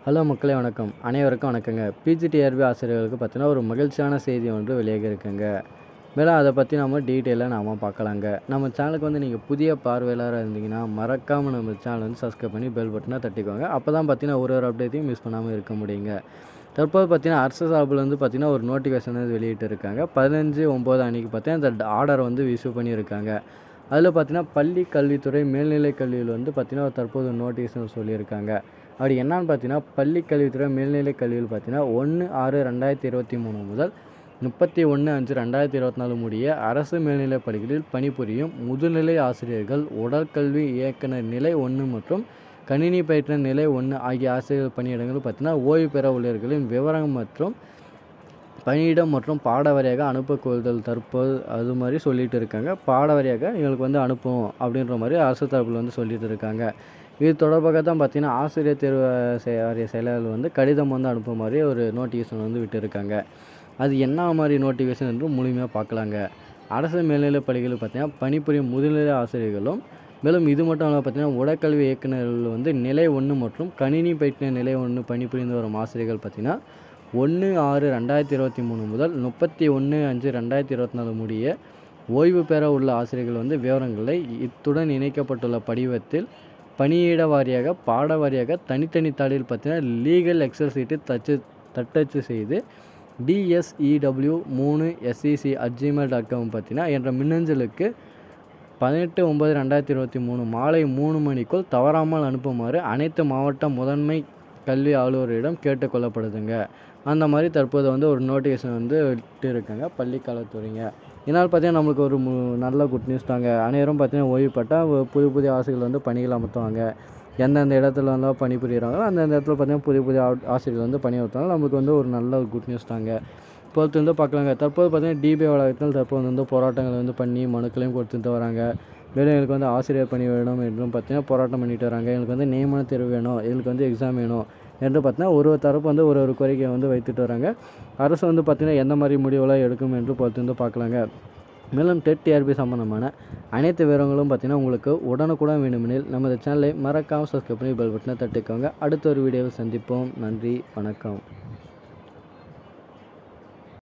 hello மக்களே வணக்கம் அனைவருக்கும் வணக்கங்க பிஜிடிஆர்பி ஆசிரியர்களுக்கு பார்த்தீங்கன்னா ஒரு மகிழ்ச்சியான செய்தி ஒன்று வெளியாக இருக்குங்க மேலும் அதை பற்றி நம்ம டீட்டெயிலாக நாம் பார்க்கலாங்க நம்ம சேனலுக்கு வந்து நீங்கள் புதிய பார்வையாளராக இருந்தீங்கன்னா மறக்காமல் நம்ம சேனல் வந்து சப்ஸ்கிரைப் பண்ணி பெல் பட்டனை தட்டிக்கோங்க அப்போ தான் பார்த்தீங்கன்னா ஒரு ஒரு அப்டேட்டையும் மிஸ் பண்ணாமல் இருக்க முடியுங்க தற்போது பார்த்தீங்கன்னா அரசு சார்பிலேருந்து பார்த்தீங்கன்னா ஒரு நோட்டிஃபிகேஷன் வந்து வெளியிட்டு இருக்காங்க பதினஞ்சு ஒம்பது அன்றைக்கி பார்த்தீங்கன்னா இந்த ஆர்டர் வந்து இஷ்யூ பண்ணியிருக்காங்க அதில் பார்த்தீங்கன்னா பள்ளி கல்வித்துறை மேல்நிலை கல்வியில் வந்து பார்த்தீங்கன்னா தற்போது நோட்டிஃபிகேஷன் சொல்லியிருக்காங்க அப்படி என்னன்னு பார்த்தீங்கன்னா பள்ளி கல்வித்துறை மேல்நிலை கல்வியில் பார்த்தீங்கன்னா ஒன்று ஆறு ரெண்டாயிரத்தி இருபத்தி மூணு முதல் முப்பத்தி ஒன்று அஞ்சு ரெண்டாயிரத்தி இருபத்தி நாலு முடிய அரசு மேல்நிலைப் பள்ளிகளில் பணிபுரியும் முதுநிலை ஆசிரியர்கள் உடற்கல்வி இயக்குனர் நிலை ஒன்று மற்றும் கணினி பயிற்றுனர் நிலை ஒன்று ஆகிய ஆசிரியர்கள் பணியிடங்கள் பார்த்தீங்கன்னா ஓய்வு பெற ஊழியர்களின் விவரம் மற்றும் பணியிடம் மற்றும் பாடவாரியாக அனுப்ப கொள்தல் தற்போது அது மாதிரி சொல்லிட்டு இருக்காங்க பாடவாரியாக எங்களுக்கு வந்து அனுப்பும் அப்படின்ற மாதிரி அரசு தரப்பில் வந்து சொல்லிட்டு இருக்காங்க இது தொடர்பாக தான் பார்த்தீங்கன்னா ஆசிரியர் தேர்வு செ- வாரிய செயலாளர் வந்து கடிதம் வந்து அனுப்பும் மாதிரி ஒரு நோட்டிஃபிகேஷன் வந்து விட்டுருக்காங்க அது என்ன மாதிரி நோட்டிஃபிகேஷன் என்று முழுமையாக பார்க்கலாங்க அரசு மேல்நிலைப் பள்ளிகளில் பார்த்தீங்கன்னா பணிபுரியும் முதுநிலை ஆசிரியர்களும் மேலும் இது மட்டும் இல்லாமல் பார்த்தீங்கன்னா உடற்கல்வி இயக்குநர்கள் வந்து நிலை ஒன்று மற்றும் கணினி பயிற்றுனர் நிலை ஒன்று பணிபுரிந்து வரும் ஆசிரியர்கள் பார்த்தீங்கன்னா ஒன்று ஆறு ரெண்டாயிரத்தி இருபத்தி மூணு முதல் முப்பத்தி ஒன்று அஞ்சு ரெண்டாயிரத்தி இருபத்தி நாலு முடிய ஓய்வு பெற உள்ள ஆசிரியர்கள் வந்து விவரங்களை இத்துடன் இணைக்கப்பட்டுள்ள படிவத்தில் பணியிட வாரியாக பாட வாரியாக தனித்தனி தாளில் பார்த்தீங்கன்னா லீகல் எக்ஸல் சீட்டு தச்சு தட்டச்சு செய்து டிஎஸ்இடபிள்யூ மூணு SEC at Gmail dot com பார்த்தீங்கன்னா என்ற மின்னஞ்சலுக்கு பதினெட்டு ஒம்பது ரெண்டாயிரத்தி இருபத்தி மூணு மாலை மூணு மணிக்குள் தவறாமல் அனுப்புமாறு அனைத்து மாவட்ட முதன்மை கல்வி அலுவலரிடம் கேட்டுக்கொள்ளப்படுதுங்க அந்த மாதிரி தற்போது வந்து ஒரு நோட்டிஃபிகேஷன் வந்து விட்டு இருக்காங்க பள்ளிக்காலத்துறைங்க இதனால் பார்த்தீங்கன்னா நம்மளுக்கு ஒரு மு- நல்ல குட் நியூஸ் தாங்க அனைவரும் பார்த்தீங்கன்னா ஓய்வு பெற்றால் ஒ- புதிய புதிய ஆசிரியர்கள் வந்து பணிகள் அமர்த்துவாங்க எந்தெந்த இடத்துல வந்து பணிபுரிகிறாங்களோ அந்தந்த இடத்துல பார்த்தீங்கன்னா புதிய புதிய ஆ- ஆசிரியர்கள் வந்து பணியாற்றுவாங்க நம்மளுக்கு வந்து ஒரு நல்ல ஒரு குட் நியூஸ் தாங்க இப்போது வந்து பார்க்கலாங்க தற்போது பார்த்தீங்கன்னா டிபி வளாகத்தில் தற்போது வந்து போராட்டங்கள் வந்து பண்ணி மனுக்களையும் கொடுத்துட்டு வராங்க மேலும் எங்களுக்கு வந்து ஆசிரியர் பணி வேணும் என்றும் பார்த்தீங்கன்னா போராட்டம் பண்ணிட்டு வராங்க எங்களுக்கு வந்து நியமன தேர்வு வேணும் எங்களுக்கு வந்து எக்ஸாம் வேணும் என்று பார்த்தீங்கன்னா ஒரு ஒரு தரப்பு வந்து ஒரு ஒரு கோரிக்கையை வந்து வைத்துட்டு வராங்க அரசு வந்து பார்த்தீங்கன்னா எந்த மாதிரி முடிவுலாம் எடுக்கும் என்று பொறுத்து வந்து பார்க்கலாங்க மேலும் டெட் டிஆர்பி சம்பந்தமான அனைத்து விவரங்களும் பார்த்தீங்கன்னா உங்களுக்கு உடனுக்குடன் வேண்டுமெனில் நமது சேனலை மறக்காமல் சப்ஸ்கிரைப் பண்ணி பெல் பட்டனை தட்டிக்கோங்க அடுத்த ஒரு வீடியோவில் சந்திப்போம் நன்றி வணக்கம்